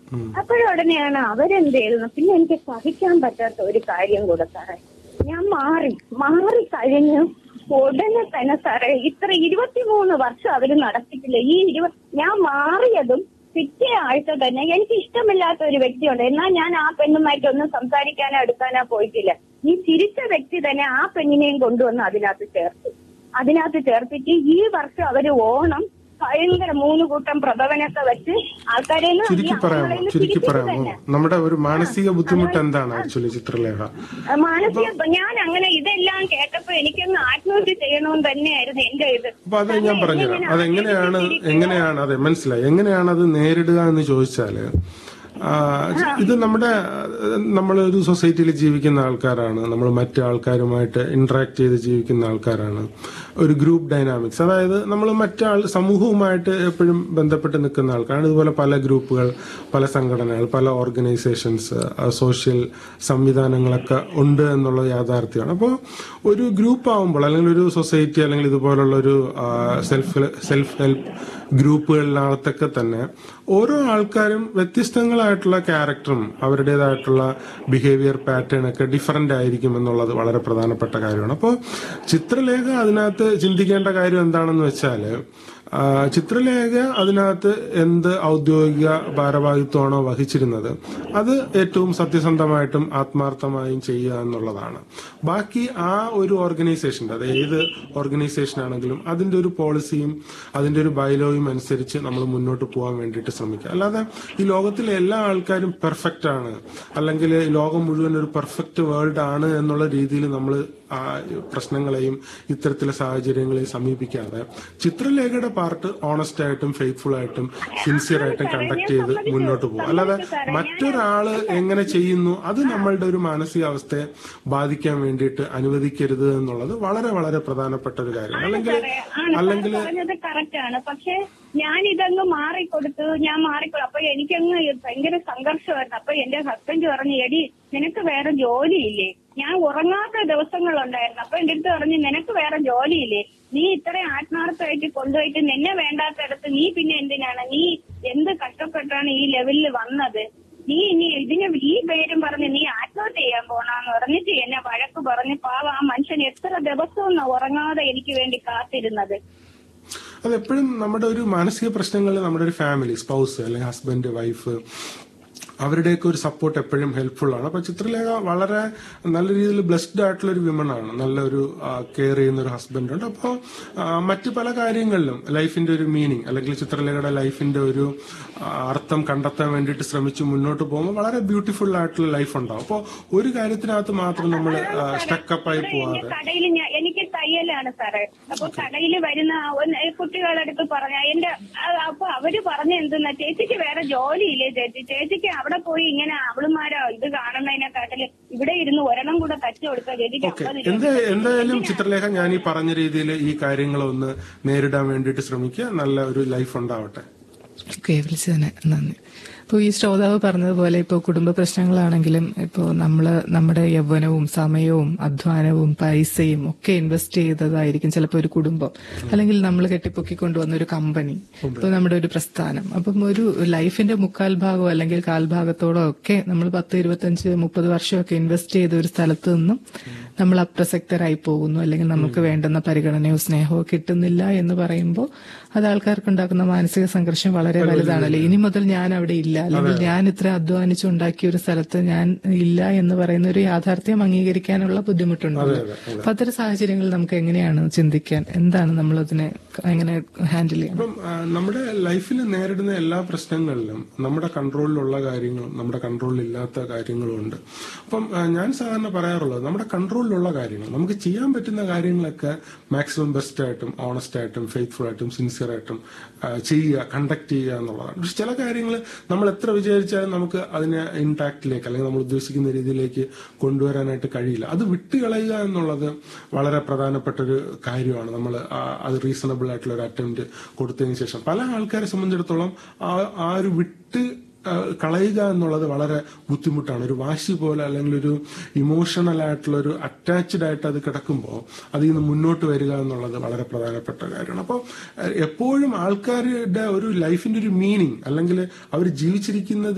അപ്പോഴും ഉടനെയാണ് അവരെന്ത് ചെയ്യുന്നത് പിന്നെ എനിക്ക് സഹിക്കാൻ പറ്റാത്ത ഒരു കാര്യം കൂടെ സാറേ ഞാൻ മാറി മാറി കഴിഞ്ഞു ഉടനെ തന്നെ സാറേ ഇത്ര ഇരുപത്തിമൂന്ന് വർഷം അവര് നടത്തിയിട്ടില്ല ഈ ഇരുപത് ഞാൻ മാറിയതും പിറ്റേ ആഴ്ച തന്നെ എനിക്ക് ഇഷ്ടമില്ലാത്ത ഒരു വ്യക്തിയുണ്ട് എന്നാൽ ഞാൻ ആ പെണ്ണുമായിട്ടൊന്നും സംസാരിക്കാനോ എടുക്കാനോ പോയിട്ടില്ല ഈ ചിരിച്ച വ്യക്തി തന്നെ ആ പെണ്ണിനെയും കൊണ്ടുവന്ന് അതിനകത്ത് ചേർത്തു അതിനകത്ത് ചേർത്തിട്ട് ഈ വർഷം അവര് ഓണം ഭയങ്കര മൂന്ന് കൂട്ടം പ്രഭവനൊക്കെ വെച്ച് ആൾക്കാരെ ചുരുക്കി പറയാമോ ചുരുക്കി പറയാമോ നമ്മുടെ ഒരു മാനസിക ബുദ്ധിമുട്ട് എന്താണ് ആക്ച്വലി ചിത്രലേഖ മാനസിക ഞാൻ അങ്ങനെ ഇതെല്ലാം കേട്ടപ്പോ എനിക്കൊന്ന് ആത്മഹത്യ ചെയ്യണമെന്ന് തന്നെയായിരുന്നു എന്റെ ഇത് അപ്പൊ അത് ഞാൻ പറഞ്ഞുതരാം അതെങ്ങനെയാണ് എങ്ങനെയാണ് അതെ മനസ്സിലായി എങ്ങനെയാണ് അത് നേരിടുക എന്ന് ചോദിച്ചാല് ആ, ഇത് നമ്മുടെ നമ്മളൊരു സൊസൈറ്റിയിൽ ജീവിക്കുന്ന ആൾക്കാരാണ് നമ്മൾ മറ്റു ആൾക്കാരുമായിട്ട് ഇന്ററാക്ട് ചെയ്ത് ജീവിക്കുന്ന ആൾക്കാരാണ് ഒരു ഗ്രൂപ്പ് ഡൈനാമിക്സ് അതായത് നമ്മൾ മറ്റാൾ സമൂഹവുമായിട്ട് എപ്പോഴും ബന്ധപ്പെട്ട് നിൽക്കുന്ന ആൾക്കാരാണ് ഇതുപോലെ പല ഗ്രൂപ്പുകൾ പല സംഘടനകൾ പല ഓർഗനൈസേഷൻസ് സോഷ്യൽ സംവിധാനങ്ങളൊക്കെ ഉണ്ട് എന്നുള്ള യാഥാർത്ഥ്യമാണ് അപ്പോൾ ഒരു ഗ്രൂപ്പ് ആവുമ്പോൾ അല്ലെങ്കിൽ ഒരു സൊസൈറ്റി അല്ലെങ്കിൽ ഇതുപോലുള്ള ഒരു സെൽഫ് സെൽഫ് ഹെൽപ്പ് ഗ്രൂപ്പുകളിനകത്തൊക്കെ തന്നെ ഓരോ ആൾക്കാരും വ്യത്യസ്തങ്ങളായിട്ടുള്ള ക്യാരക്ടറും അവരുടേതായിട്ടുള്ള ബിഹേവിയർ പാറ്റേൺ ഒക്കെ ഡിഫറൻ്റ് ആയിരിക്കും എന്നുള്ളത് വളരെ പ്രധാനപ്പെട്ട കാര്യമാണ് അപ്പോൾ ചിത്രലേഖ അതിനകത്ത് ചിന്തിക്കേണ്ട കാര്യം എന്താണെന്ന് വെച്ചാൽ ആ, ചിത്രലേഖ അതിനകത്ത് എന്ത് ഔദ്യോഗിക ഭാരവാഹിത്വമാണോ വഹിച്ചിരുന്നത് അത് ഏറ്റവും സത്യസന്ധമായിട്ടും ആത്മാർത്ഥമായും ചെയ്യുക എന്നുള്ളതാണ് ബാക്കി ആ ഒരു ഓർഗനൈസേഷൻ്റെ അത് ഏത് ഓർഗനൈസേഷൻ ആണെങ്കിലും അതിന്റെ ഒരു പോളിസിയും അതിന്റെ ഒരു ബൈലോയും അനുസരിച്ച് നമ്മൾ മുന്നോട്ട് പോകാൻ വേണ്ടിയിട്ട് ശ്രമിക്കുക അല്ലാതെ ഈ ലോകത്തിലെ എല്ലാ ആൾക്കാരും പെർഫെക്റ്റ് ആണ് അല്ലെങ്കിൽ ഈ ലോകം മുഴുവൻ ഒരു പെർഫെക്റ്റ് വേൾഡ് ആണ് എന്നുള്ള രീതിയിൽ നമ്മൾ ആ പ്രശ്നങ്ങളെയും ഇത്തരത്തിലെ സാഹചര്യങ്ങളെയും സമീപിക്കാതെ ചിത്രലേഖയുടെ പാർട്ട് ഓണസ്റ്റ് ആയിട്ടും ഫെയ്ത്ത്ഫുൾ ആയിട്ടും സിൻസിയർ ആയിട്ടും കണ്ടക്ട് ചെയ്ത് മുന്നോട്ട് പോകും അല്ലാതെ മറ്റൊരാള് എങ്ങനെ ചെയ്യുന്നു അത് നമ്മളുടെ ഒരു മാനസികാവസ്ഥയെ ബാധിക്കാൻ വേണ്ടിയിട്ട് അനുവദിക്കരുത് എന്നുള്ളത് വളരെ വളരെ പ്രധാനപ്പെട്ട ഒരു കാര്യമാണ് അല്ലെങ്കിൽ അല്ലെങ്കിൽ പറഞ്ഞത് കറക്റ്റ് ആണ് പക്ഷെ ഞാൻ ഇതങ്ങ് മാറിക്കൊടുത്തു ഞാൻ മാറിക്കൊടു അപ്പൊ എനിക്കങ്ങ് ഭയങ്കര സംഘർഷമായിരുന്നു അപ്പൊ എന്റെ ഹസ്ബൻഡ് പറഞ്ഞു എടി നിനക്ക് വേറെ ജോലിയില്ലേ ഞാൻ ഉറങ്ങാത്ത ദിവസങ്ങളുണ്ടായിരുന്നു അപ്പൊ എന്റെ അടുത്ത് പറഞ്ഞു നിനക്ക് വേറെ ജോലിയില്ലേ നീ ഇത്രയും ആത്മാർത്ഥമായിട്ട് കൊണ്ടുപോയിട്ട് നിന്നെ വേണ്ടാത്തടത്ത് നീ പിന്നെ എന്തിനാണ് നീ എന്ത് കഷ്ടപ്പെട്ടാണ് ഈ ലെവലിൽ വന്നത് നീ ഇനി ഇതിന് ഈ പേരും പറഞ്ഞ് നീ ആത്മഹത്യ ചെയ്യാൻ പോണാന്ന് പറഞ്ഞിട്ട് എന്നെ വഴക്ക് പറഞ്ഞ് പാവ ആ മനുഷ്യൻ എത്ര ദിവസവും ഉറങ്ങാതെ എനിക്ക് വേണ്ടി കാത്തിരുന്നത് അതെപ്പോഴും നമ്മുടെ ഒരു മാനസിക പ്രശ്നങ്ങളിൽ നമ്മുടെ ഒരു ഫാമിലി സ്പൗസ് അല്ലെങ്കിൽ ഹസ്ബൻഡ് വൈഫ് അവരുടെയൊക്കെ ഒരു സപ്പോർട്ട് എപ്പോഴും ഹെൽപ്ഫുൾ ആണ് അപ്പൊ ചിത്രലേഖ വളരെ നല്ല രീതിയിൽ ബ്ലെസ്ഡ് ആയിട്ടുള്ള ഒരു വിമൺ ആണ് നല്ലൊരു കെയർ ചെയ്യുന്ന ഒരു ഹസ്ബൻഡ് ഉണ്ട് അപ്പോൾ മറ്റു പല കാര്യങ്ങളിലും ലൈഫിന്റെ ഒരു മീനിങ് അല്ലെങ്കിൽ ചിത്രലേഖയുടെ ലൈഫിന്റെ ഒരു ആ, അർത്ഥം കണ്ടെത്താൻ വേണ്ടിയിട്ട് ശ്രമിച്ച് മുന്നോട്ട് പോകുമ്പോൾ വളരെ ബ്യൂട്ടിഫുൾ ആയിട്ടുള്ള ലൈഫ് ഉണ്ടാവും അപ്പോൾ ഒരു കാര്യത്തിനകത്ത് മാത്രം നമ്മൾ സ്റ്റക്കപ്പായി എന്റെ പോവാതെ കടയിൽ ഞാൻ എനിക്ക് തയ്യലാണ് സാറേ അപ്പൊ കടയിൽ വരുന്ന ഒന്ന് കുട്ടികളുടെ അടുത്ത് പറഞ്ഞ എന്റെ ആ, അപ്പൊ അവര് പറഞ്ഞ എന്തെന്നാ ചേച്ചിക്ക് വേറെ ജോലിയില്ലേ ചേച്ചി ചേച്ചിക്ക് അവിടെ പോയി ഇങ്ങനെ അവളുമാരോ ഇത് കാണുന്നതിനെക്കാട്ടില് ഇവിടെ ഇരുന്ന് ഒരെണ്ണം കൂടെ തച്ചു കൊടുക്കുക ചേച്ചിക്ക് ഓക്കെ അമ്പത് രൂപ എന്താ എന്തായാലും ചിത്രലേഖ ഞാൻ ഈ പറഞ്ഞ രീതിയിൽ ഈ കാര്യങ്ങളൊന്ന് നേരിടാൻ വേണ്ടിയിട്ട് ശ്രമിക്കുക നല്ല ഒരു ലൈഫ് ഉണ്ടാവട്ടെ ഓക്കെ വിളിച്ചതിന് നന്ദി ഇപ്പോൾ ഈ ശ്രോതാവ് പറഞ്ഞതുപോലെ ഇപ്പോൾ കുടുംബ പ്രശ്നങ്ങളാണെങ്കിലും ഇപ്പോൾ നമ്മൾ നമ്മുടെ യൗവനവും സമയവും അധ്വാനവും പൈസയും ഒക്കെ ഇൻവെസ്റ്റ് ചെയ്തതായിരിക്കും ചിലപ്പോൾ ഒരു കുടുംബം അല്ലെങ്കിൽ നമ്മൾ കെട്ടിപ്പൊക്കി കൊണ്ടുവന്ന ഒരു കമ്പനി ഇപ്പോൾ നമ്മുടെ ഒരു പ്രസ്ഥാനം അപ്പം ഒരു ലൈഫിന്റെ മുക്കാൽ ഭാഗമോ അല്ലെങ്കിൽ കാൽഭാഗത്തോടോ ഒക്കെ നമ്മൾ പത്ത് ഇരുപത്തഞ്ച് മുപ്പത് വർഷമൊക്കെ ഇൻവെസ്റ്റ് ചെയ്ത ഒരു സ്ഥലത്ത് നിന്നും നമ്മൾ അപ്രസക്തരായി പോകുന്നു അല്ലെങ്കിൽ നമുക്ക് വേണ്ടുന്ന പരിഗണനയോ സ്നേഹമോ കിട്ടുന്നില്ല എന്ന് പറയുമ്പോൾ അത് ആൾക്കാർക്ക് ഉണ്ടാക്കുന്ന മാനസിക സംഘർഷം വളരെ വലുതാണല്ലോ ഇനി മുതൽ ഞാൻ അവിടെ ഇല്ല അല്ലെങ്കിൽ ഞാൻ ഇത്ര അധ്വാനിച്ചുണ്ടാക്കിയ ഒരു സ്ഥലത്ത് ഞാൻ ഇല്ല എന്ന് പറയുന്ന ഒരു യാഥാർത്ഥ്യം അംഗീകരിക്കാനുള്ള ബുദ്ധിമുട്ടുണ്ടല്ലോ അപ്പൊ അത്തരം സാഹചര്യങ്ങളിൽ നമുക്ക് എങ്ങനെയാണ് ചിന്തിക്കാൻ എന്താണ് നമ്മൾ അതിനെ എങ്ങനെ ഹാൻഡിൽ ചെയ്യണം അപ്പം ആ, നമ്മുടെ ലൈഫിൽ നേരിടുന്ന എല്ലാ പ്രശ്നങ്ങളിലും നമ്മുടെ കൺട്രോളിലുള്ള കാര്യങ്ങളും നമ്മുടെ കൺട്രോളിലില്ലാത്ത കാര്യങ്ങളും ഉണ്ട് അപ്പം ആ, ഞാൻ സാധാരണ പറയാറുള്ളത് നമ്മുടെ കൺട്രോളിലുള്ള കാര്യങ്ങൾ നമുക്ക് ചെയ്യാൻ പറ്റുന്ന കാര്യങ്ങളൊക്കെ മാക്സിമം ബെസ്റ്റ് ആയിട്ടും ഓണസ്റ്റ് ആയിട്ടും ഫെയ്ത്ത്ഫുൾ ആയിട്ടും സിൻസിയർ ആയിട്ടും ആ, ചെയ്യുക കണ്ടക്ട് ചെയ്യുക എന്നുള്ളതാണ് പക്ഷെ ചില കാര്യങ്ങൾ നമ്മൾ എത്ര വിചാരിച്ചാലും നമുക്ക് അതിനെ ഇമ്പാക്റ്റിലേക്ക് അല്ലെങ്കിൽ നമ്മൾ ഉദ്ദേശിക്കുന്ന രീതിയിലേക്ക് കൊണ്ടുവരാനായിട്ട് കഴിയില്ല അത് വിട്ടുകളയുക എന്നുള്ളത് വളരെ പ്രധാനപ്പെട്ട ഒരു കാര്യമാണ് നമ്മൾ അത് റീസണബിൾ ആയിട്ടുള്ള ഒരു അറ്റംപ്റ്റ് കൊടുത്തതിന് ശേഷം പല ആൾക്കാരെ സംബന്ധിച്ചിടത്തോളം ആ ആ ഒരു വിട്ട് ആ, കളയുക എന്നുള്ളത് വളരെ ബുദ്ധിമുട്ടാണ് ഒരു വാശി പോലെ അല്ലെങ്കിൽ ഒരു ഇമോഷണൽ ആയിട്ടുള്ള ഒരു അറ്റാച്ച്ഡ് ആയിട്ട് അത് കിടക്കുമ്പോൾ അതിൽ നിന്ന് മുന്നോട്ട് വരിക എന്നുള്ളത് വളരെ പ്രധാനപ്പെട്ട കാര്യമാണ് അപ്പോൾ എപ്പോഴും ആൾക്കാരുടെ ഒരു ലൈഫിന്റെ ഒരു മീനിങ് അല്ലെങ്കിൽ അവർ ജീവിച്ചിരിക്കുന്നത്